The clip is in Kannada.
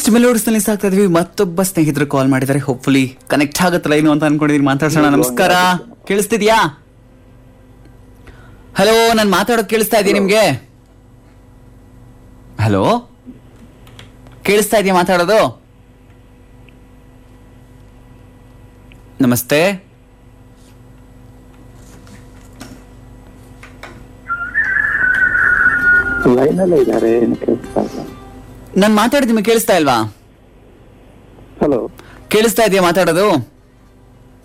ನೆಕ್ಸ್ಟ್ ಮೆಲೋಡಿಸ್ನಲ್ಲಿ ಸಾಕ್ತಾ ಇದೀವಿ ಮತ್ತೊಬ್ಬ ಸ್ನೇಹಿತರು ಕಾಲ್ ಮಾಡಿದ್ದಾರೆ ಹೋಪ್ಫುಲಿ ಕನೆಕ್ಟ್ ಆಗುತ್ತಲ್ಲ ಏನು ಅಂತ ಅನ್ಕೊಂಡಿದೀನಿ ಮಾತಾಡ್ಸೋಣ ನಮಸ್ಕಾರ ಕೇಳಿಸ್ತಿದ್ಯಾ ಹಲೋ ನಾನು ಮಾತಾಡೋದು ಕೇಳಿಸ್ತಾ ಇದೆಯಾ ನಿಮ್ಗೆ ಹಲೋ ಕೇಳಿಸ್ತಾ ಇದೆಯಾ ಮಾತಾಡೋದು ನಮಸ್ತೆ ಲೈನಲ್ಲೇ ಇದ್ದಾರೆ ಏನು ಕೇಳಿಸ್ತಾ ಇಲ್ಲ ನಾನು ಮಾತಾಡೋದು ನಿಮಗೆ ಕೇಳಿಸ್ತಾ ಇಲ್ವಾ ಹಲೋ ಕೇಳಿಸ್ತಾ ಇದೆಯಾ ಮಾತಾಡೋದು